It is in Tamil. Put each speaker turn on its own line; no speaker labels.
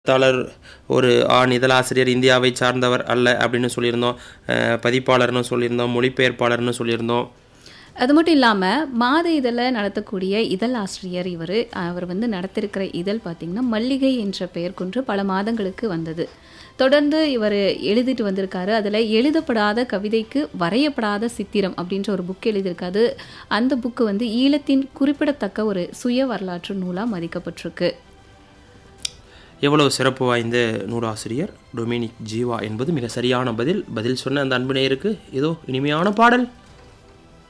எழுத்தாளர் ஒரு ஆண் இதழாசிரியர் இந்தியாவை சார்ந்தவர் அல்ல அப்படின்னு சொல்லியிருந்தோம் அஹ் பதிப்பாளர்னு சொல்லியிருந்தோம் மொழிபெயர்ப்பாளர்னு சொல்லியிருந்தோம்
அது மட்டும் இல்லாமல் மாத இதழை நடத்தக்கூடிய இதழ் ஆசிரியர் இவர் அவர் வந்து நடத்திருக்கிற இதழ் பார்த்திங்கன்னா மல்லிகை என்ற பெயர் கொண்டு பல மாதங்களுக்கு வந்தது தொடர்ந்து இவர் எழுதிட்டு வந்திருக்காரு அதில் எழுதப்படாத கவிதைக்கு வரையப்படாத சித்திரம் அப்படின்ற ஒரு புக் எழுதியிருக்காரு அந்த புக்கு வந்து ஈழத்தின் குறிப்பிடத்தக்க ஒரு சுய வரலாற்று நூலாக மதிக்கப்பட்டிருக்கு
எவ்வளவு சிறப்பு வாய்ந்த நூலாசிரியர் டொமினிக் ஜீவா என்பது மிக சரியான பதில் பதில் சொன்ன அந்த அன்பு நேயருக்கு ஏதோ இனிமையான பாடல்